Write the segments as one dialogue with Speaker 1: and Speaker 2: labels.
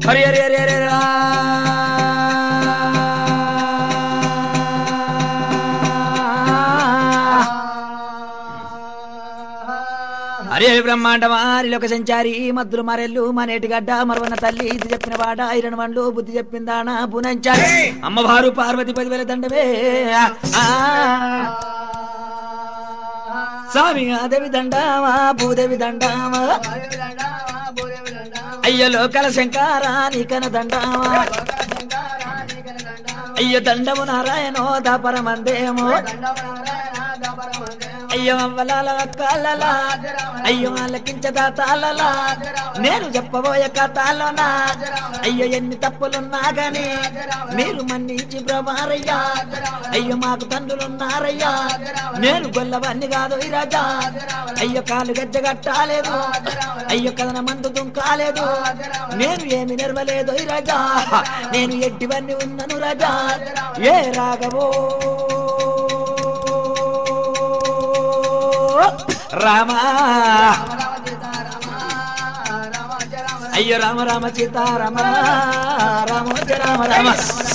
Speaker 1: హరి హరి హరి హరి హరి హరి హరి బ్రహ్మాండమారి లోక సంచారి మద్దులు మరెల్లు మనేటి గడ్డ మరవన్న తల్లి ఇది చెప్పిన వాడ ఐరన్ వండ్లు బుద్ధి చెప్పిందానా పునంచారి అమ్మవారు పార్వతి పదివేల దండవే ఆ. స్వామి అదేవి దండామా భూదేవి దండామా అయ్య లోకల శంకారా నీకన దండామా అయ్య దండము నారాయణో దాపరమందేమో అయ్యో అవ్వలాల అక్కలలా అయ్యో ఆలకించదా తాళలా నేను చెప్పబోయే కథలోనా అయ్యో ఎన్ని తప్పులున్నా గాని మీరు మన్నించి ప్రభారయ్యా అయ్యో మాకు తండ్రులున్నారయ్యా నేను గొల్లవన్నీ కాదు ఈ రాజా అయ్యో కాలు గజ్జ కట్టాలేదు అయ్యో కథన మందు దుంకాలేదు నేను ఏమి నెరవలేదు ఈ రాజా నేను ఎట్టివన్నీ ఉన్నను రాజా ఏ రాగవో రామా అయ్యో రామ రామ సీతారామ రామ రామ రామ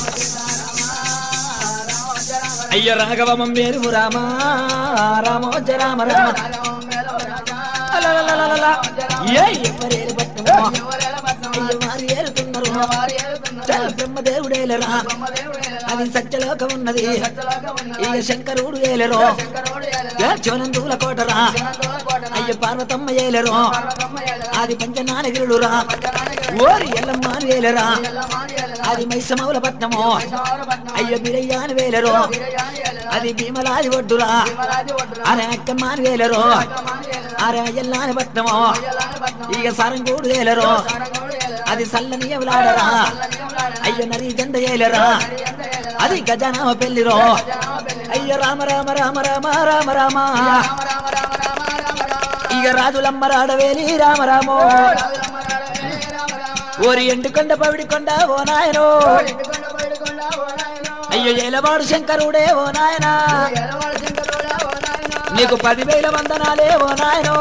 Speaker 1: అయ్యో రాఘవమం వేరు రామ రామోజ రామ రామ అలలలలలల. ఏ ఎవరేలు పట్టమో అయ్యో వారు ఏలుతున్నారు చల బ్రహ్మదేవుడేలరా అది సత్యలోకం ఉన్నది ఇక శంకరుడు ఏలరు శివనందుల కోటరా అయ్య పార్వతమ్మ ఏలరు అది పంచనానగిరుడు రా ఓరి ఎల్లమ్మ వేలరా అది మైసమౌల పట్నము అయ్య బిరయ్యాని వేలరు అది భీమలాది ఒడ్డురా అరే అక్కమ్మాని వేలరు అరే ఎల్లాని పట్నము ఇక సారంగూడు వేలరు అది సల్లని ఎవలాడరా అయ్య నరి జెండ ఏలరా అది గజనామ పెళ్లిరో అయ్య రామ రామ రామ రామ రామ రామ ఇక రాజులమ్మ రాడవేలి రామ రామో ఓరి ఎండుకొండ పవిడి కొండ ఓ నాయనో అయ్యో ఏలవాడు శంకరుడే ఓ నాయనా నీకు పదివేల వందనాలే ఓ నాయనో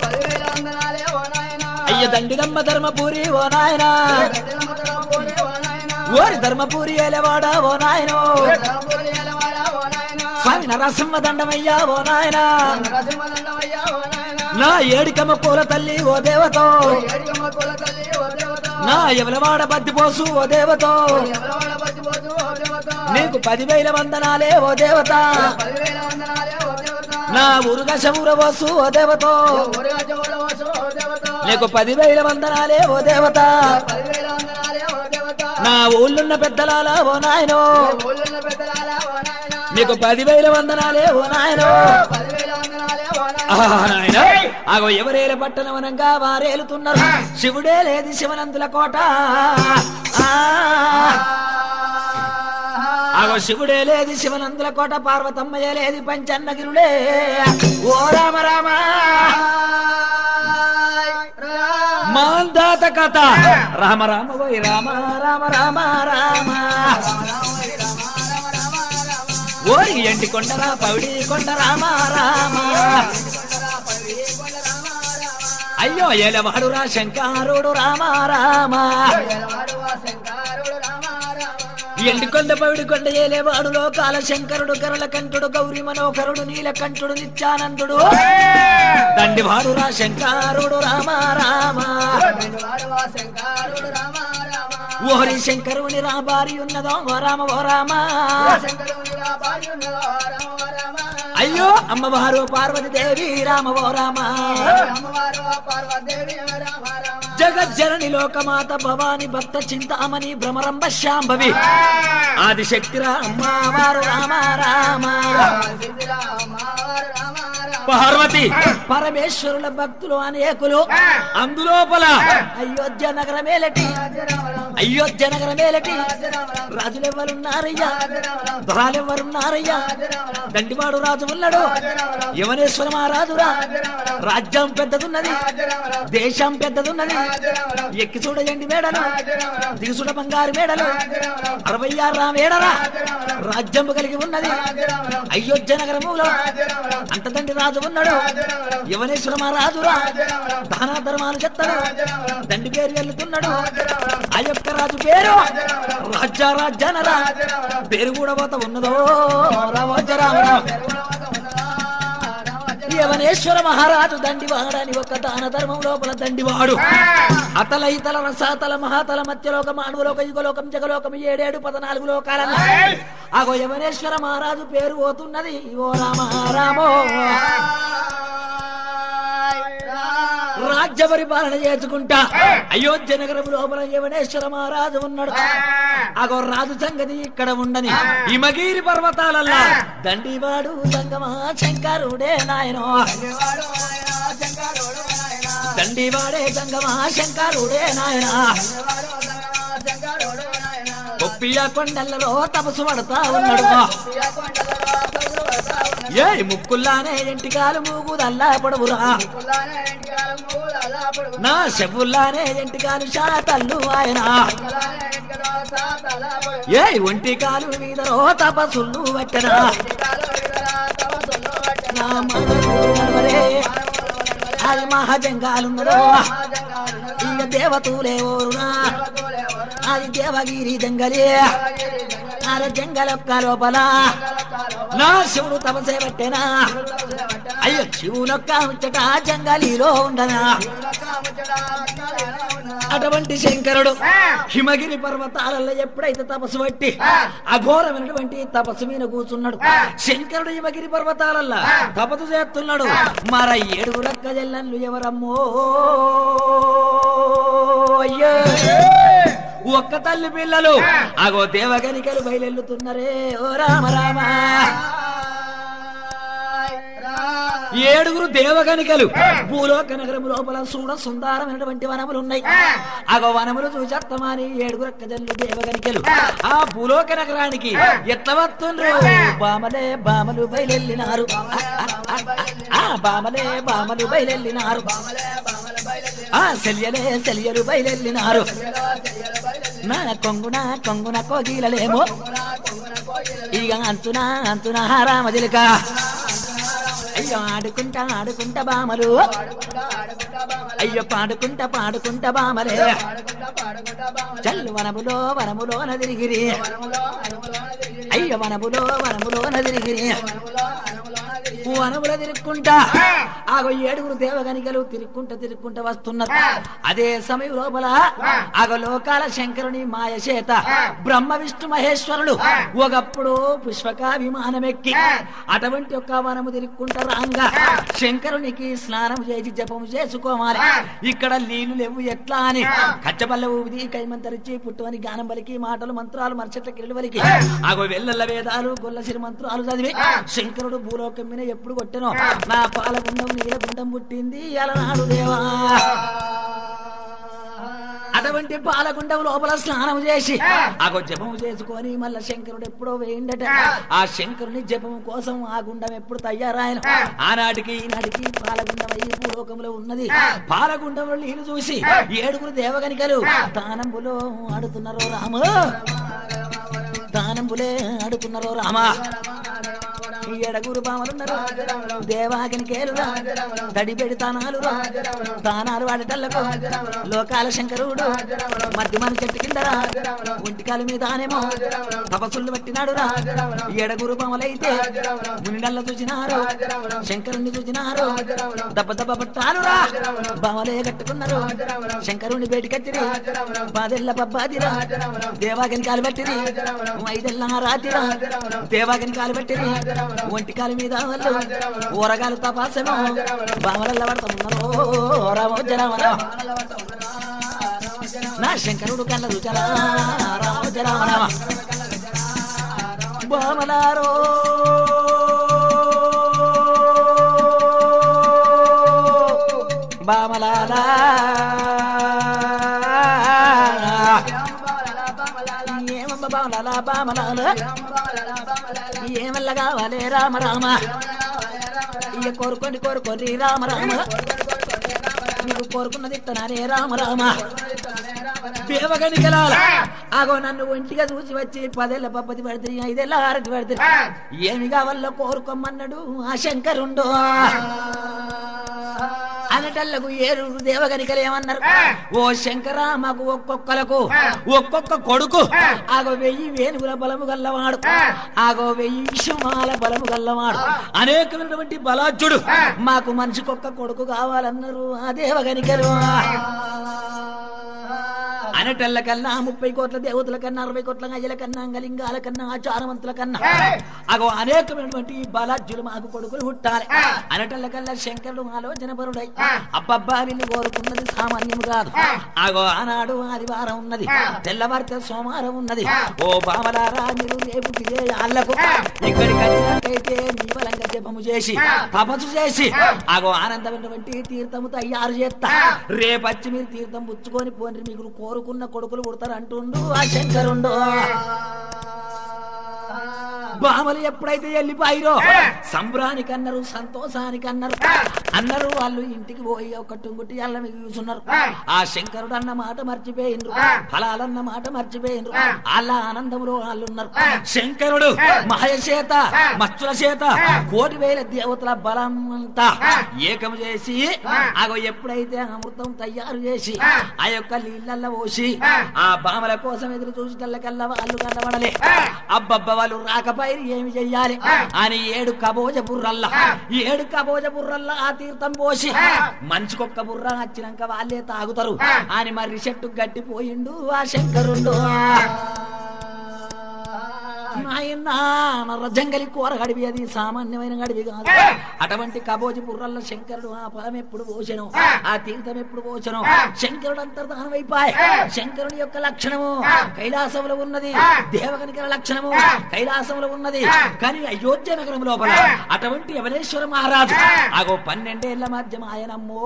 Speaker 1: అయ్య దండినమ్మ ధర్మపూరి ఓ నాయనా ఓరి ధర్మపూరి ఏలవాడ ఓ నాయనో స్వామి నరసింహ దండమయ్యా ఓ నాయనా నా ఏడికమ్మ పూల తల్లి ఓ దేవతో నా ఎవలవాడ బద్దిపోసు ఓ దేవతో నీకు పదివేల వందనాలే ఓ దేవత నా ఊరుగా శమూరవోసు ఓ దేవతో నీకు పదివేల వందనాలే ఓ దేవత నా ఊళ్ళున్న పెద్దలాల ఓ నాయనో నీకు పదివేల వందనాలే ఓ నాయనో ఆహా, నాయనా. ఆగో ఎవరేల పట్టణవనంగా వారేలుతున్నారు శివుడే లేదు శివనందుల కోట ఆ. ఆగో శివుడే లేదు శివనందుల కోట పార్వతమ్మయ్య లేదు పంచన్నగిరుడే ఓ రామ రామ మాందాత కథ రామ రామ వై రామ రామ రామ రామ ఓరి ఎండి కొండరా పౌడి కొండ రామ రామ అయ్యో ఎలవాడురా శంకారుడు రామ రామ ఎండి కొండ పవిడి కొండ ఏలేవాడు లోకాల శంకరుడు కరల కంఠుడు గౌరి మనోహరుడు నీలకంఠుడు నిత్యానందుడు దండివాడురా శంకారుడు రామ రామ ఓహరి శంకరుని రా భార్య ఉన్నదో ఓ రామ ఓ రామ అయ్యో అమ్మవారు పార్వతి దేవి రామ ఓ రామ జగజ్జనని లోకమాత భవాని భక్త చింతామణి భ్రమరంబ శాంభవి ఆదిశక్తిరా అమ్మవారు రామ రామ పార్వతి పరమేశ్వరుల భక్తులు అనేకులు అందులోపల అయోధ్య నగరమేలటి అయోధ్య నగరమేలటి రాజులెవ్వరున్నారయ్యా దొరాలెవ్వరున్నారయ్యా దండివాడు రాజు ఉన్నాడు యువనేశ్వర మహారాజురా రాజ్యం పెద్దదున్నది దేశం పెద్దదున్నది ఎక్కి చూడయండి మేడలు దిగి చూడ బంగారు మేడలు అరవై ఆరు మేడరా రాజ్యం కలిగి ఉన్నది అయోధ్య నగరములో అంతదండి రాజు మహారాజు ఉన్నాడు యవనేశ్వర మహారాజు రా దాన ధర్మాలు చెత్తడు దండి పేరు వెళ్తున్నాడు ఆ యొక్క రాజు పేరు రాజ్య రాజ్యానరా పేరు కూడా పోత ఉన్నదో రామోజరామరావు యవనేశ్వర మహారాజు దండివాడని ఒక దాన ధర్మం లోపల దండివాడు అతల ఇతల రసాతల మహాతల మధ్యలోక మానవలోక యుగలోకం జగలోకం ఏడేడు పదనాలుగు లోకాల అగో యవనేశ్వర మహారాజు పేరు పోతున్నది ఓ రామ రామో రాజ్య పరిపాలన చేసుకుంటా అయోధ్య నగరం లోపల యవనేశ్వర మహారాజు ఉన్నాడు అగో రాజు సంగతి ఇక్కడ ఉండని హిమగిరి పర్వతాలల్లా దండివాడు సంగమా శంకరుడే నాయనో దండివాడే సంగమా శంకరుడే నాయన కొప్పియ కొండలలో తపసు పడతా ఉన్నాడు ఏ ముక్కుల్లానే ఎంటికాలు మూగుదల్లా పొడవురా నా చెవుల్లానే ఎంటికాలు శాతల్లు ఆయన ఏ ఒంటి కాలు మీదలో తపసులు పట్టనా నా మనసు నడవరే. అది మహాజంగాలున్నదో ఇక దేవతూలే ఓరునా అది దేవగిరి జంగలే అరే జంగలొక్క లోపల నా శివుడు తపసే పట్టేనా అయ్యో శివునొక్క ముచ్చట జంగలిలో ఉండనా అటువంటి శంకరుడు హిమగిరి పర్వతాలలో ఎప్పుడైతే తపస్సు పట్టి అఘోరమైనటువంటి తపస్సు మీద కూర్చున్నాడు శంకరుడు హిమగిరి పర్వతాలల్లో తపస్సు చేస్తున్నాడు మర ఏడుగు రక్క జల్లన్లు ఎవరమ్మో అయ్యో ఒక్క తల్లి పిల్లలు అగో దేవగనికలు బయలెల్లుతున్నారే ఓ రామ రామ ఏడుగురు దేవగనికలు భూలోక నగరం లోపల చూడ సుందరమైనటువంటి వనములు ఉన్నాయి అగో వనములు చూచేత్తమాని ఏడుగురు అక్కజల్లు దేవగనికలు ఆ భూలోక నగరానికి ఎట్లా వస్తుండ్రు బామలే బామలు బయలెల్లినారు ఆ బామలే బామలు బయలెల్లినారు ఆ శల్యలే శల్యలు బయలెల్లినారు నా కొంగున కొంగున కోగిలలేమో ఇక అంచున అంచున రామజిలిక అయ్యో ఆడుకుంటా ఆడుకుంటా బామలు అయ్యో పాడుకుంటా పాడుకుంటా బామలే చల్లు వనములో వనములో నదిరిగిరి అయ్యో వనములో వనములో నదిరిగిరి వనముల తిరుక్కుంటా ఆగో ఏడుగురు దేవగనికలు తిరుక్కుంటా తిరుక్కుంటా వస్తున్నారు అదే సమయం లోపల ఆగో లోకాల శంకరుని మాయ చేత బ్రహ్మ విష్ణు మహేశ్వరుడు ఒకప్పుడు పుష్పక విమానం ఎక్కి అటువంటి ఒక వనము తిరుక్కుంటా రాంగా శంకరునికి స్నానం చేసి జపము చేసుకోవాలి ఇక్కడ నీళ్లు లేవు ఎట్లా అని కచ్చబల్ల ఊది కైమంతరిచి పుట్టువని గానం పలికి మాటలు మంత్రాలు మరచట్ల కిరడు పలికి ఆగో వెల్లల్ల వేదాలు గొల్లసిరి మంత్రాలు చదివి శంకరుడు భూలోకం మీద ఎప్పుడు కొట్టెనో నా పాలగుండం నీలగుండం పుట్టింది అలనాడు దేవా అటువంటి పాలగుండం లోపల స్నానం చేసి ఆగో జపము చేసుకొని మళ్ళా శంకరుడు ఎప్పుడో వేయండట ఆ శంకరుని జపము కోసం ఆ గుండం ఎప్పుడు తయారాయను ఆనాటికి ఈనాటికి పాలగుండం అయ్యి భూలోకంలో ఉన్నది పాలగుండంలో నీళ్లు చూసి ఏడుగురు దేవగనికలు తానంబులో ఆడుతున్నారు రామ తానంబులే ఆడుతున్నారు రామ ఈ ఎడగురు బామలున్నారు దేవాగిని కేలురా దడిబెడి తానాలు తానాలు వాడటల్లకు లోకాల శంకరుడు మధ్య మన చెట్టు కిందరా ఒంటికాల మీద ఆనేమో తపస్సులు పట్టినాడు రా ఎడగురు బామలైతే మునిడల్ల చూసినారు శంకరుణ్ణి చూసినారు దెబ్బ దెబ్బ పట్టాలు రా బామలే కట్టుకున్నారు శంకరుణ్ణి బయటికచ్చిరి పాదెల్ల పబ్బాదిరా దేవాగిని కాలు పట్టిరి ఐదెల్ల రాతిరా దేవాగిని కాలు పట్టిరి ఒంటికాల మీద వాళ్ళు ఊరగాలు తపాసమో బామలల్ల పడతామున్నారు రామోజరామరా నా శంకరుడు కళ్ళ రుచరా రామోజరామరామ బామలారో బామలాలా ఏమమ్మ బామలాలా బామలాలా ఏమల్ల కావాలి రామ రామ ఇక కోరుకొని కోరుకొని రామ రామ నీకు కోరుకున్నది ఇత్తనానే రామ రామ దేవగనికలాల ఆగో నన్ను ఒంటిగా చూసి వచ్చి పదేళ్ల పప్పది పడితే ఐదేళ్ల ఆరతి పడితే ఏమి కావాలో కోరుకోమన్నాడు ఆ శంకరుండు అనటల్లకు ఏరు దేవగనికలు ఏమన్నారు ఓ శంకర మాకు ఒక్కొక్కలకు ఒక్కొక్క కొడుకు ఆగో వెయ్యి వేణుగుల బలము గల్లవాడు ఆగో వెయ్యి విషమాల బలము గల్లవాడు అనేకమైనటువంటి బలాజ్యుడు మాకు మనిషికొక్క కొడుకు కావాలన్నారు ఆ దేవగనికలు అనటల్ల కన్నా ముప్పై కోట్ల దేవతల కన్నా అరవై కోట్ల గజల కన్నా అంగలింగాల కన్నా ఆచారవంతుల కన్నా అగో అనేకమైనటువంటి బలాజ్యులు మాకు కొడుకులు పుట్టాలి అనటల్ల కల్లా శంకరుడు ఆలోచన పరుడై అబ్బబ్బా వీళ్ళు కోరుకున్నది సామాన్యం కాదు అగో ఆనాడు ఆదివారం ఉన్నది తెల్లవారితే సోమవారం ఉన్నది ఓ బావలారా మీరు రేపు తిరిగే ఆళ్లకు ఇక్కడికి వచ్చినట్టయితే మీ బలంగా జపము చేసి తపస్సు చేసి అగో ఆనందమైనటువంటి తీర్థము తయారు చేస్తా రేపచ్చి మీరు తీర్థం పుచ్చుకొని పోండి మీకు కోరుకున్న కొడుకులు పుడతారు అంటుండు ఆ శంకరుండు బామలు ఎప్పుడైతే వెళ్ళిపోయిరో సంబరానికి అన్నారు సంతోషానికి అన్నారు అన్నారు వాళ్ళు ఇంటికి పోయి ఒక టుంగుటి అల్ల మీకు చూస్తున్నారు ఆ శంకరుడు అన్న మాట మర్చిపోయిండ్రు ఫలాలన్న మాట మర్చిపోయిండ్రు వాళ్ళ ఆనందంలో వాళ్ళు ఉన్నారు శంకరుడు మహయ చేత మచ్చుల చేత కోటి వేల దేవతల బలం అంతా ఏకం చేసి అగో ఎప్పుడైతే అమృతం తయారు చేసి ఆ యొక్క నీళ్ళల్లో పోసి ఆ బామల కోసం ఎదురు చూసి తెల్లకల్లా వాళ్ళు కనబడలే అబ్బబ్బ వాళ్ళు రాకపోయి ఏమి చెయ్యాలి అని ఏడు కబోజ బుర్రల్లా ఏడు కబోజ బుర్రల్లా ఆ తీర్థం పోసి మంచుకొక్క బుర్ర వచ్చినాక వాళ్ళే తాగుతారు అని మరి చెట్టు గట్టిపోయిండు ఆ శంకరుండు నాయన నర్ర జంగలి కూర గడివి అది సామాన్యమైన గడివి కాదు అటువంటి కబోజి బుర్రల్ల శంకరుడు ఆ ఫలం ఎప్పుడు పోసెను ఆ తీర్థం ఎప్పుడు పోసెను శంకరుడు అంతర్ధానం అయిపోయి శంకరుని యొక్క లక్షణము కైలాసంలో ఉన్నది దేవగనికల లక్షణము కైలాసంలో ఉన్నది కానీ అయోధ్య నగరం లోపల అటువంటి యవనేశ్వర మహారాజు ఆగో పన్నెండేళ్ల మధ్య ఆయనమ్మో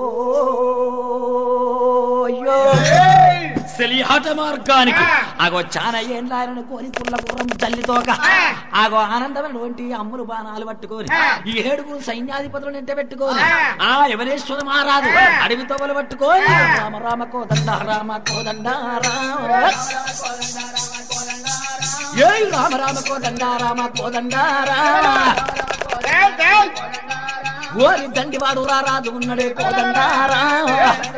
Speaker 1: అయ్యో సెలిహాట మార్గానికి ఆగో చాలా ఏండ్ల ఆయనను కోరి పుల్ల గుర్రం తల్లితోక ఆగో ఆనందమైనటువంటి అమ్ములు బాణాలు పట్టుకొని ఈ ఏడుగురు సైన్యాధిపతులను ఎంట పెట్టుకొని ఆ యవనేశ్వర మహారాజు అడవి తోవలు పట్టుకొని రామ రామ కోదండ రామ కోదండ రామ ఏయ్ రామ రామ కోదండ రామ కోదండ రామ ఓరి దండివాడు రా రాజు ఉన్నడే కోదండ రామ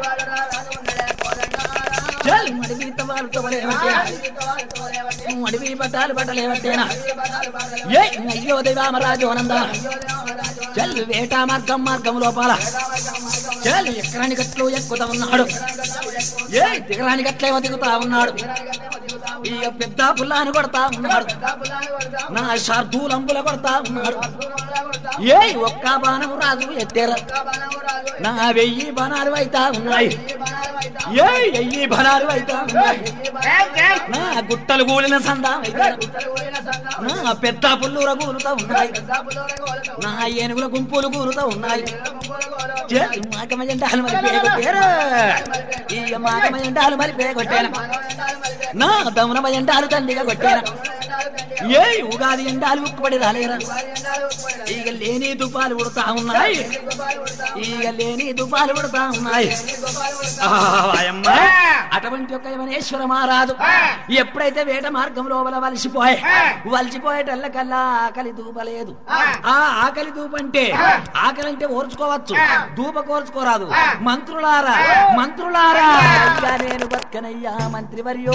Speaker 1: చల్ మడివి తవాలు తవలేవటేనా మడివి బట్టాలు బట్టలేవటేనా ఏ అయ్యో దేవామరాజు ఆనంద చల్ వేట మార్గం మార్గం లోపల చల్ ఎక్కరాని గట్లు ఎక్కుతా ఉన్నాడు ఏ దిగరాని గట్లేవో దిగుతా ఉన్నాడు ఈ పెద్ద పుల్లాని కొడతా ఉన్నాడు నా శార్దూలంబుల కొడతా ఉన్నాడు ఏ ఒక్క బాణము రాజు ఎత్తేర నా వెయ్యి బాణాలు అయితా ఉన్నాయి ఏ వెయ్యి బాణాలు అయితా ఉన్నాయి నా గుట్టలు కూలిన సందా నా పెద్ద పుల్లూర కూలుతా ఉన్నాయి నా ఏనుగుల గుంపులు కూలుతా ఉన్నాయి చే, మాకమ జెండాలు మరి పేగొట్టారు ఈ మాకమ జెండాలు మరి పేగొట్టాను నా దమునమ జెండాలు తండ్రిగా కొట్టాను ఏ ఉగాది ఎండాలు ఉక్కుపడి రాలేరా ఇక లేని తుపాలు పుడతా ఉన్నాయి ఇక లేని తుపాలు పుడతా ఉన్నాయి ఆ, ఆయమ్మ. అటువంటి ఒక యవనేశ్వర మహారాజు ఎప్పుడైతే వేట మార్గం లోపల వలసిపోయే వలసిపోయేటల్లకల్లా ఆకలి దూపలేదు ఆ ఆకలి దూపంటే ఆకలి అంటే ఓర్చుకోవచ్చు దూప కోర్చుకోరాదు మంత్రులారా మంత్రులారా అయ్యా నేను బతకనయ్యా మంత్రివర్యో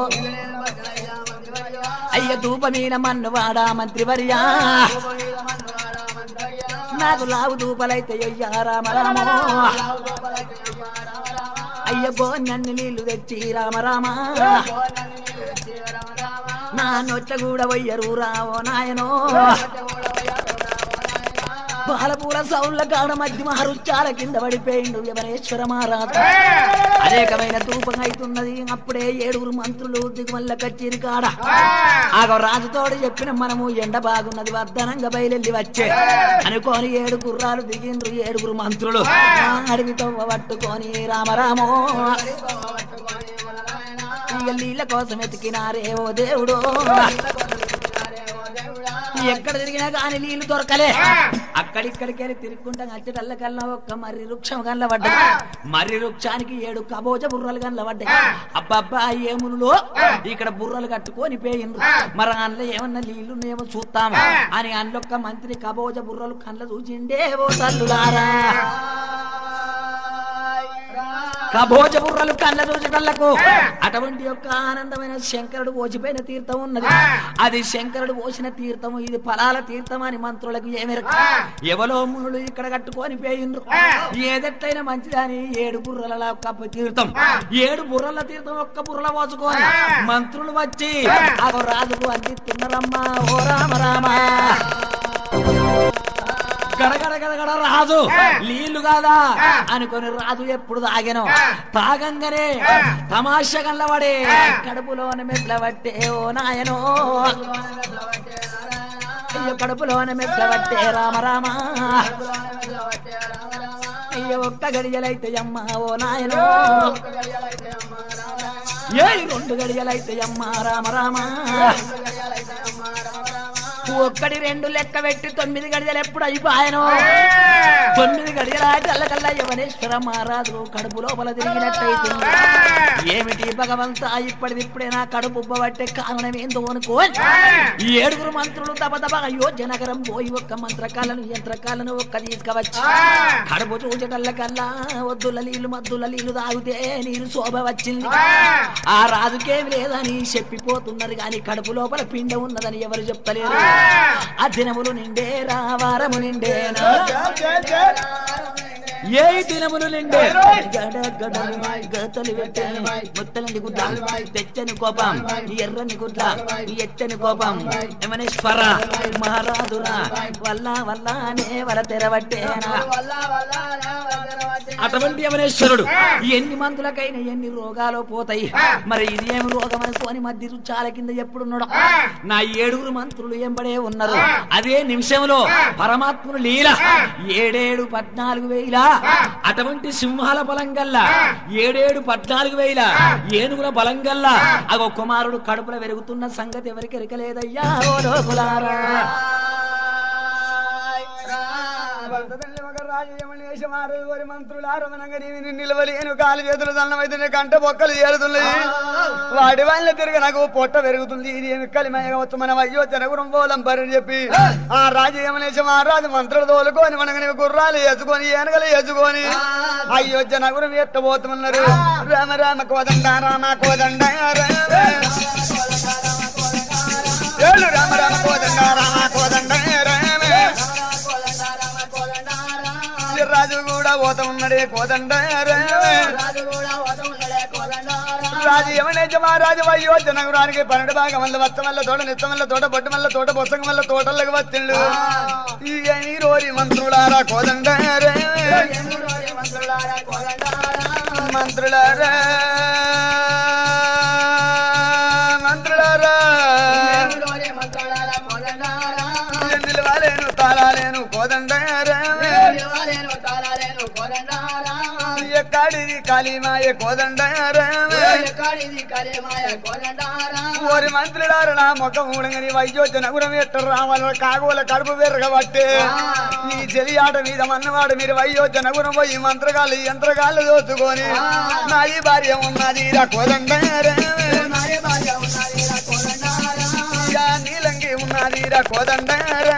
Speaker 1: అయ్య దూపమీన మన్నువాడా మంత్రివర్యా నాకు లావు దూపలైతే అయ్యా రామ రామ అయ్య నన్ను నీళ్లు తెచ్చి రామ రామ నా నొట్ల కూడా వయ్యరు రావో నాయనో పాలపూల సౌళ్ళ కాడ మధ్య మహరుచాల కింద పడిపోయిండు యవనేశ్వర మహారాజు అనేకమైన ధూపం అవుతున్నది అప్పుడే ఏడుగురు మంత్రులు దిగుమల్ల కచ్చేరి కాడ ఆగో రాజుతోడు చెప్పిన మనము ఎండ బాగున్నది వర్ధనంగా బయలెళ్ళి వచ్చే అనుకోని ఏడు గుర్రాలు దిగిండ్రు ఏడుగురు మంత్రులు ఆ అడవితో పట్టుకొని రామరామో ఇక నీళ్ళ కోసం ఎతికినారే ఓ దేవుడు ఎక్కడ తిరిగినా కానీ నీళ్లు దొరకలే అక్కడిక్కడికి వెళ్ళి తిరుక్కుంటా వచ్చేటల్లకల్లా ఒక్క మర్రి వృక్షం కల్లా పడ్డాయి మర్రి వృక్షానికి ఏడు కబోజ బుర్రలు కల్లా పడ్డాయి అబ్బబ్బా ఏమునులో ఇక్కడ బుర్రలు కట్టుకొని పోయిండ్రు మరి అందులో ఏమన్నా నీళ్లు ఏమో చూస్తామా అని అందులో మంత్రి కబోజ బుర్రలు కళ్ళ చూసిండే ఓ తల్లులారా కబోజ బుర్రలు కళ్ళ చూచటళ్లకు అటువంటి యొక్క ఆనందమైన శంకరుడు పోసిపోయిన తీర్థం ఉన్నది అది శంకరుడు పోసిన తీర్థము ఇది ఫలాల తీర్థం అని మంత్రులకు ఏమెరక ఎవలో మునులు ఇక్కడ కట్టుకొని పోయిండ్రు ఏదెట్లయినా మంచిదని ఏడు బుర్రల కప్ప తీర్థం ఏడు బుర్రల తీర్థం ఒక్క బుర్రల పోసుకొని మంత్రులు వచ్చి ఆ రాజుకు అందిస్తున్నారమ్మా ఓ రామ రామ గడగడ గడగడ రాజు నీళ్లు కాదా అనుకొని రాజు ఎప్పుడు తాగాను తాగంగానే తమాషా కళ్ళబడే కడుపులోన మెట్లబట్టే ఓ నాయనో అయ్యో కడుపులోన మెట్లబట్టే రామ రామ అయ్యో ఒక్క గడియలైతే అమ్మ ఓ నాయనో ఏ రెండు గడియలైతే అమ్మ రామ రామ ఒక్కడి రెండు లెక్క పెట్టి తొమ్మిది గడియలు ఎప్పుడు అయిపోయాను తొమ్మిది గడియలాటల్లకల్లా యవనేశ్వర మహారాజు కడుపు లోపల తిరిగినట్టయితుంది ఏమిటి భగవంత ఇప్పటిది ఇప్పుడే నా కడుపు ఉబ్బబట్టే కారణం ఏందో అనుకో ఈ ఏడుగురు మంత్రులు తప తప అయోధ్య నగరం పోయి ఒక్క మంత్రకాలను యంత్రకాలను ఒక్క తీసుకవచ్చి కడుపు చూచటల్లకల్లా వద్దుల నీళ్లు మద్దుల నీళ్లు తాగితే నీరు శోభ వచ్చింది ఆ రాజుకేమి లేదని చెప్పిపోతున్నారు గాని కడుపు లోపల పిండ ఉన్నదని ఎవరు చెప్తలేరు ఆ దినములు నిండేరా వారము నిండేనా ఏ దినములు నిండే గడ గడలు గతలు పెట్టని ముత్తలని గుడ్డ తెచ్చని కోపం ఎర్రని గుడ్డ ఎత్తని కోపం యమనేశ్వర మహారాజురా వల్ల వల్లనే వల తెరవట్టేనా అటువంటి యమనేశ్వరుడు ఎన్ని మందులకైనా ఎన్ని రోగాలు పోతాయి మరి ఇది ఏమి రోగం అనుకోని మధ్య రుచాల కింద ఎప్పుడున్నాడు నా ఏడుగురు మంత్రులు ఎంబడే ఉన్నారు అదే నిమిషంలో పరమాత్ముడు లీల ఏడేడు పద్నాలుగు వేల అటువంటి సింహాల బలం గల్లా ఏడేడు పద్నాలుగు వేల ఏనుగుల బలం గల్లా అగో కుమారుడు కడుపులో పెరుగుతున్న సంగతి ఎవరికి ఎరకలేదయ్యా ఓ లోకులారా
Speaker 2: వారి మంత్రులు ఆరమనంగా నీవి నిలవలేను కాలు చేతులు దన్నమైతే కంట బొక్కలు చేరుతున్నాయి వాడి వాళ్ళ తిరిగి నాకు పొట్ట పెరుగుతుంది ఇది ఏమి కలిమయ కావచ్చు మనం అయ్యో తెనగురం పోలం పని చెప్పి ఆ రాజు ఏమనేసి మహారాజు మంత్రులు తోలుకొని మనకి గుర్రాలు వేసుకొని ఏనగలు వేసుకొని అయ్యో జనగురం ఎట్టబోతున్నారు రామ రామ కోదండ రామ కోదండ రామ ఏళ్ళు రామ రామ కోదండ రామ కోదండ రామ రాజు కూడా పోతా ఉన్నాడే కోదండ రాజు ఏమనేది మహారాజు అయ్యో జనగురానికి పన్నెండు భాగం వల్ల వత్త వల్ల తోట నిత్తం వల్ల తోట బొట్టు వల్ల తోట బొత్సంగ వల్ల తోటలకు వచ్చిండు ఈ రోరి మంత్రులారా కోదండ మంత్రులారా మంత్రులారా నిలవాలేను తాళాలేను కోదండ ఎక్కడిది కాళీమాయ కోదండ ఓరి మంత్రులారు నా ముఖం ఊడగని వైద్యోజన గురం ఎట్ట రావాల కాగోల కడుపు పెరగబట్టే ఈ చెలి ఆట మీద మన్నవాడు మీరు వైద్యోజన గురం పోయి మంత్రగాళ్ళు యంత్రగాళ్ళు దోచుకొని నాది భార్య ఉన్నది రా కోదండ నీలంగి ఉన్నది రా కోదండ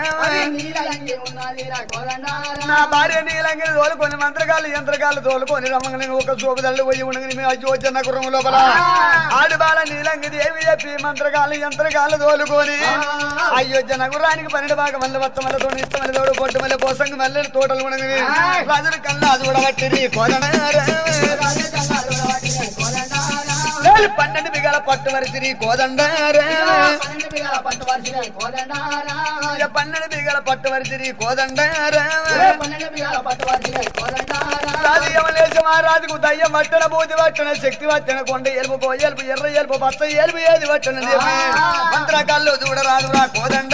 Speaker 2: నా భార్య నీలంగిని తోలుకొని మంత్రగాళ్ళు యంత్రగాళ్ళు తోలుకొని రమ్మని ఒక సోపుదళ్ళు పోయి ఉండగని మీ అయోధ్య గుర్రం లోపల ఆడిబాల నీలంగి దేవి చెప్పి మంత్రగాళ్ళు యంత్రగాళ్ళు తోలుకొని అయోధ్య నగురానికి పన్నెండు భాగం మళ్ళీ వత్త మళ్ళీ తోడు ఇత్త మళ్ళీ తోడు పొట్టు మళ్ళీ పోసంగి మళ్ళీ తోటలు ఉండగని రాజుల కన్నా చూడబట్టి కోదన పన్నెండు బిగాల పట్టు వరిసిరి కోదండ పన్నెండు బిగాల పట్టు వరిసిరి కోదండ రాజు యమనేశ మహారాజుకు దయ్యం పట్టణ బూతి పట్టణ శక్తి పట్టణ కొండ ఎలుపు కో ఎలుపు ఎర్ర ఎలుపు పచ్చ ఎలుపు ఏది పట్టణ చెప్పి మంత్రకాల్లో చూడరాదు రా కోదండ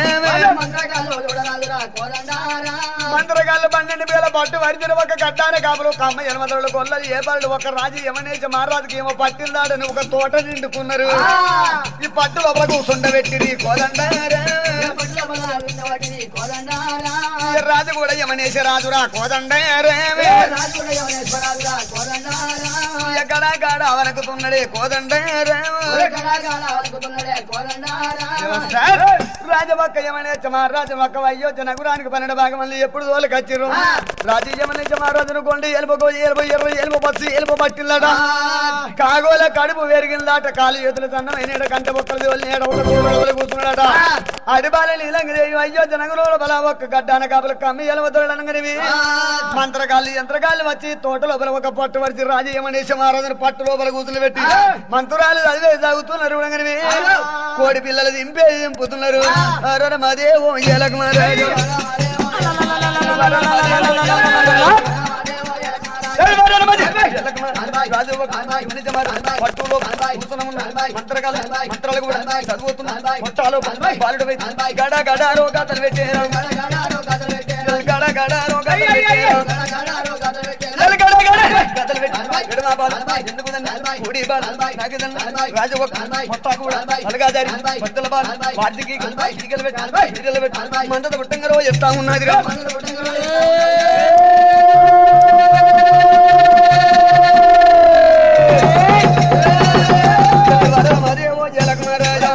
Speaker 2: మంత్రకాళ్ళు పన్నెండు వేల పట్టు వరిచిన ఒక కట్టాన కాపులు కమ్మ ఎనమదలు కొల్లలు ఏ పళ్ళు ఒక రాజు యమనేశ మహారాజుకి ఏమో పట్టిందాడని ఒక తోట నిండుకున్నారు ఈ పట్టు లోపల కూర్చుండబెట్టి కోదండ రాజు కూడా యమనేశ రాజురా కోదండ ఎక్కడ కాడ అవనకుతున్నాడే కోదండ రాజభక్క యమనేశ మహారాజభక్క అయ్యోచ నగురానికి పన్నెండు భాగం మంది ఎప్పుడు తోలకచ్చిర్రు రాజు యమనేశ మహారాజును కొండి ఎలుపు ఎలుపు ఎర్ర ఎలుపు పచ్చి ఎలుపు పట్టిల్లట కాగోల కడుపు పెరిగిందాట కాలు చేతులు సన్నమైన కంట బొక్కలు తోలి నేడ ఒక తోడు కూర్చున్నాడట అడిబాల నీలంగిదేవి అయ్యో జనగురుల బల ఒక్క గడ్డాన కాపులు కమ్మి ఎలవదోడనగనివి మంత్రగాళ్ళు యంత్రగాళ్ళు వచ్చి తోట లోపల ఒక పట్టు వరిచి రాజు యమనేశ మహారాజును పట్టు లోపల కూతులు పెట్టి మంత్రాలు చదివే తాగుతున్నారు ఉడగనివి కోడి పిల్లలు దింపే దింపుతున్నారు అరణ మదేవో ఎలకు మహారాజు రాజు ఒక యువనిజ మహారాజు పట్టులో కూర్చుని ఉన్నాడు. మంత్రగాళ్ళు మంత్రాలు కూడా చదువుతున్నారు మొట్టాలు బాలుడు గడ గడ రోగాతలు పెట్టారు గడ గడ రోగాతలు పెట్టారు గడ గడ కథలు పెట్టి ఎడమ బాలు ఎందుకు కుడి బాలు నాగదన్న రాజు ఒక మొత్తం కూడా అలగాదారి మద్దల బాలు వాటికి ఈగలు పెట్టి ఈగలు పెట్టి మందత పుట్టంగా రోజు చెప్తా ఉన్నది మరేమో జలక మహారాజా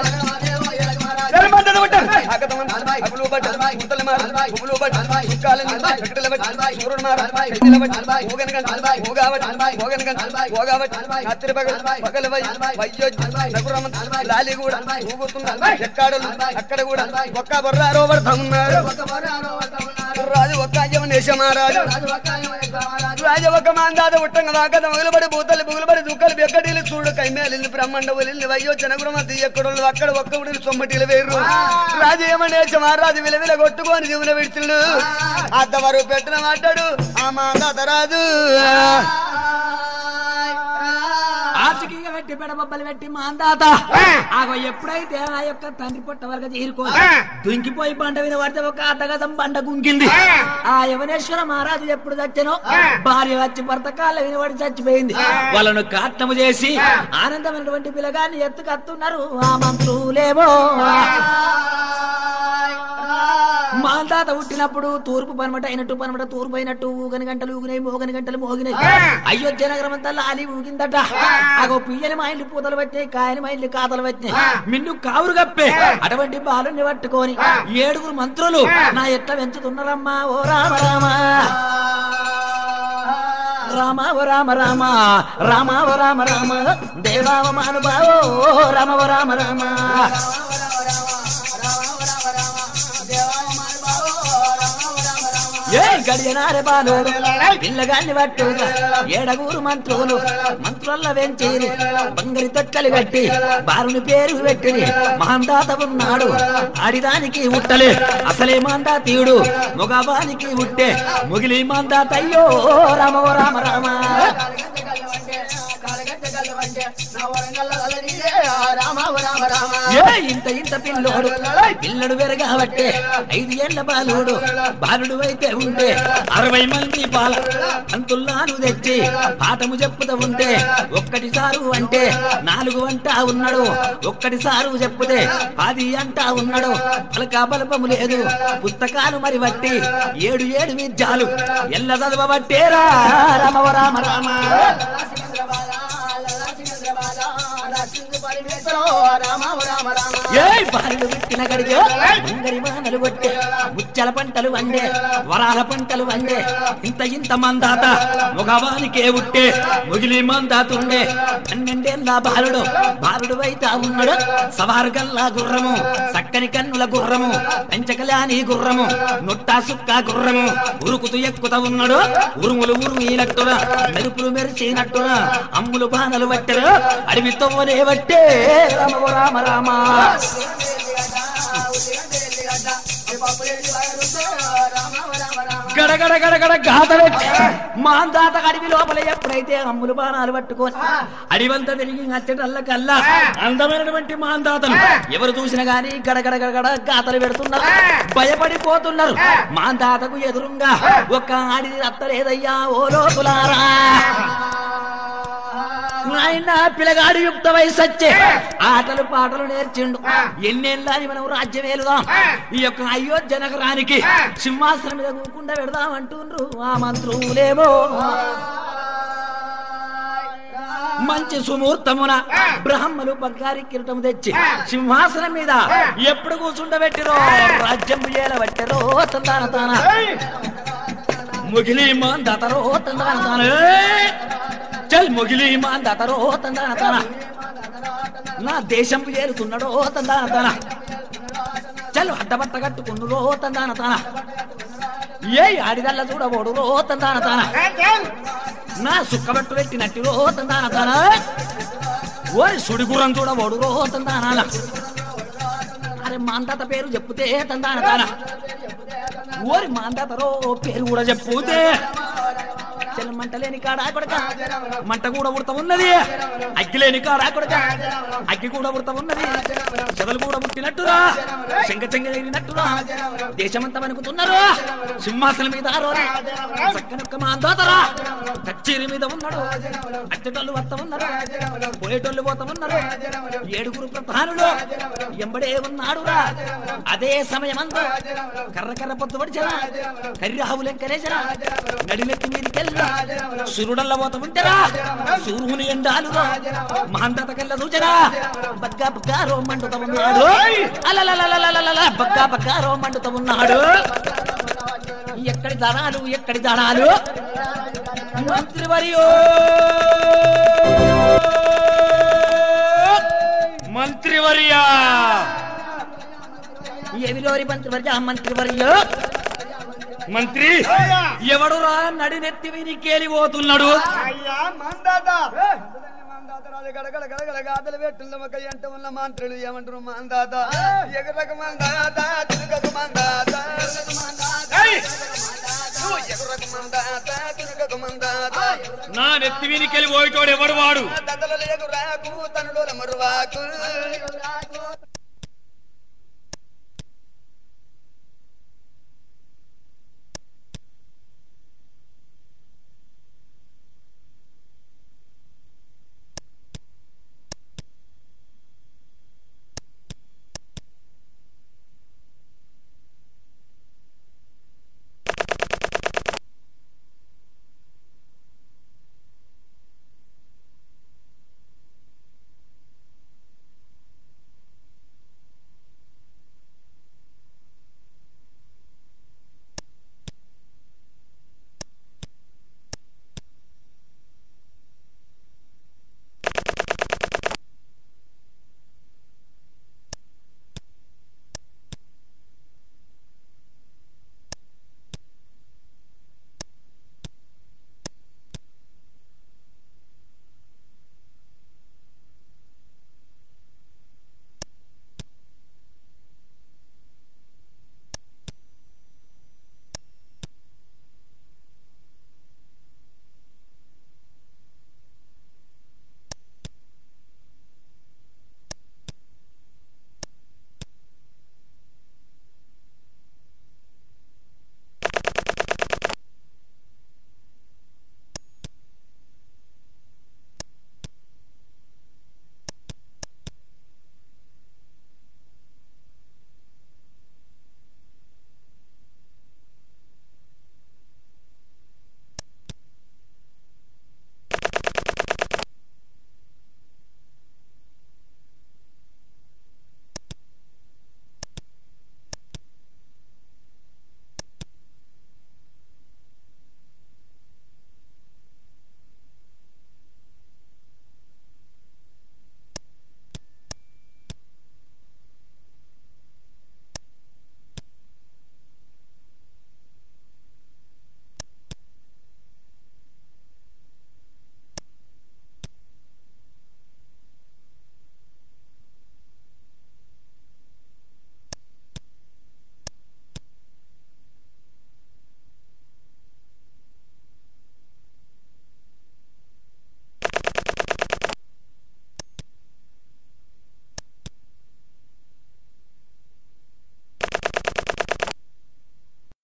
Speaker 2: అక్కడ కూడా ఒక్క బొర్రారో పడతా ఉన్నారు రాజు ఒక్క మహారాజు రాజు ఒక మాందాద ఉట్టంగ వాకద మొగలబడి బూతలు బుగులబడి దుక్కలు బెక్కడీలు చూడు కైమేలింది బ్రహ్మండ ఒలింది వయ్యో జనగురమతి ఎక్కడోళ్ళు అక్కడ ఒక్క ఉడిని సొమ్మటిలు వేరు రాజు ఏమనేస మహారాజు విలవిల కొట్టుకొని జీవన విడుతుడు అద్దవారు పెట్టిన మాట్లాడు ఆ మాందాత రాజు
Speaker 1: ఆచకీగా పెట్టి పెడబొబ్బలు పెట్టి మాందాత ఆగో ఎప్పుడైతే ఆ యొక్క తండ్రి పొట్ట వరకు చేరుకో దుంకిపోయి బండ మీద పడితే ఒక అర్ధగతం బండ గుంకింది ఆ యవనేశ్వర మహారాజు ఎప్పుడు చచ్చనో భార్య వచ్చి భర్త కాళ్ళ వినబడి చచ్చిపోయింది వాళ్ళను కాట్నము చేసి ఆనందమైనటువంటి పిల్లగాన్ని ఎత్తుకత్తున్నారు ఆ మంత్రులేమో మాందాత పుట్టినప్పుడు తూర్పు పనమట అయినట్టు పనమట తూర్పు అయినట్టు ఊగని గంటలు ఊగినాయి మోగని గంటలు మోగినాయి అయోధ్య నగరం అంతా లాలి ఊగిందట అగో పియ్యని మా ఇంటి పూతలు పెట్టినాయి కాయని మా ఇంటి కాతలు పెట్టినాయి మిన్ను కావురు కప్పే అటువంటి బాలుని పట్టుకొని ఏడుగురు మంత్రులు నా ఎట్లా పెంచుతున్నారమ్మా ఓ రామ రామ రామ ఓ రామ రామ రామ ఓ రామ రామ దేవావ మానుభావో రామ ఓ రామ రామ ఏ గడియనారే బాలుడు పిల్లగాన్ని పట్టు ఏడగూరు మంత్రులు మంత్రుల వెంచేరి బంగరి తొట్టలు కట్టి బాలుని పేరు పెట్టి మహందాత ఉన్నాడు ఆడిదానికి ఉట్టలే అసలే మాందాతీయుడు మగవానికి ఉట్టే ముగిలి మాందాత అయ్యో రామ ఓ రామ రామ ఏ ఇంత ఇంత పిల్లోడు పిల్లడు వెరగాబట్టే ఐదు ఏళ్ల బాలుడు బాలుడు అయితే ఉంటే అరవై మంది బాల అంతుల్లాను తెచ్చి పాఠము చెప్పుతూ ఉంటే ఒక్కటి సారు అంటే నాలుగు అంటా ఉన్నాడు ఒక్కటి సారు చెప్పుతే పది అంటా ఉన్నాడు పలక బలపము లేదు పుస్తకాలు మరి బట్టి ఏడు ఏడు విద్యాలు ఎల్ల చదవబట్టేరా రామ రామ రామ ఏ బాలుడు పుట్టిన గడియో ముంగరి వానలు కొట్టే ముచ్చల పంటలు వండే వరాల పంటలు వండే ఇంత ఇంత మందాత మగవానికే ఉట్టే ముగిలి మందాతుండే పన్నెండేళ్ళ బాలుడు బాలుడు అయితా ఉన్నాడు సవారు గల్లా గుర్రము చక్కని కన్నుల గుర్రము పెంచకలాని గుర్రము నొట్టా సుక్క గుర్రము ఉరుకుతూ ఎక్కుతా ఉన్నాడు ఉరుములు ఉరుమినట్టున మెరుపులు మెరిచినట్టున అమ్ములు బాణలు పట్టరు అడవి తవ్వనే పట్టే రామ రామ రామ గడగడ గడగడ గాత పెట్టి మాందాత అడవి లోపల ఎప్పుడైతే అమ్ములు బాణాలు పట్టుకొని అడివంతా తిరిగి అచ్చటల్ల కల్లా అందమైనటువంటి మాందాతను ఎవరు చూసినా గాని గడగడ గడగడ గాతలు పెడుతున్నారు భయపడిపోతున్నారు మాందాతకు ఎదురుంగా ఒక్క ఆడిది అత్తలేదయ్యా ఓ లోపులారా నాయన పిల్లగాడు యుక్త వయసు వచ్చే ఆటలు పాటలు నేర్చిండు ఎన్నేళ్ళని మనం రాజ్యం ఏలుదాం ఈ యొక్క అయోధ్య నగరానికి సింహాసనం మీద కూకుండా పెడదాం అంటుండ్రు ఆ మంత్రులేమో మంచి సుముహూర్తమున బ్రహ్మలు బంగారి కిరీటం తెచ్చి సింహాసనం మీద ఎప్పుడు కూర్చుండబెట్టిరో రాజ్యం చేయబట్టిరో తందాన తాన ముగిలి మాన్ దాతరో తందాన తాన ఏయ్! చల్ ముగిలి మాన్ దాతరో తందాన తాన నా దేశం చేరుతున్నాడో తందాన తాన చల్ అడ్డబట్ట కట్టుకున్నురో తందాన తాన ఏ ఆడిదల్ల చూడబోడు రో తందాన తాన నా సుక్కబట్టు పెట్టినట్టు రో తందాన తాన ఓరి సుడిగుర్రం చూడబోడు రో తందాన అరే మాందాత పేరు చెప్పుతే తందాన తాన ఓరి మాందాతరో పేరు కూడా చెప్పుతే చెల్ల మంట లేని కాడా కొడక మంట కూడా ఉడత ఉన్నది అగ్గి లేని కాడా కొడక అగ్గి కూడా ఉడత ఉన్నది చెదలు కూడా పుట్టినట్టురా చెంగ చెంగ ఎగిరినట్టురా దేశమంతా వణుకుతున్నారు సింహాసనం మీద ఆరోరా చక్కనొక్క మాందాతరా కచ్చేరి మీద ఉన్నాడు అచ్చటోళ్ళు వస్త ఉన్నారు పోయేటోళ్ళు పోతా ఉన్నారు ఏడుగురు ప్రధానులు ఎంబడే ఉన్నాడురా అదే సమయమంతా కర్ర కర్ర పొద్దు పడిచరా కర్రి ఆవు లెక్కలేసరా నడిమెత్తి మీదికెళ్ళి సురుడల్ల పోత ఉంటరా సూర్యుని ఎండాలురా మహంతత కల్ల చూచరా బగ్గా బగ్గారో మండుత ఉన్నాడు అలలలలలలల బగ్గా బగ్గారో మండుత ఉన్నాడు ఎక్కడి దడాలు ఎక్కడి దడాలు మంత్రివర్యో
Speaker 3: మంత్రివర్యా
Speaker 1: ఎవిలోరి మంత్రివర్య మంత్రివర్యో
Speaker 3: మంత్రి
Speaker 1: ఎవడు రా నడినెత్తి వినికేలి పోతున్నాడు
Speaker 2: అయ్యా మందాత మందాత రాజు గడగడ గడగడ గాథలు పెట్టున్న ఒక ఎంట ఉన్న మంత్రులు ఏమంటారు మందాత ఎగురక మందాత తిరుగక మందాత ఎగురక మందాత తిరుగక మందాత
Speaker 3: నా నెత్తి వీనికెళ్ళి పోయేటోడు ఎవడు వాడు
Speaker 2: దదలలు ఎగురాకు తనుడు మరువాకు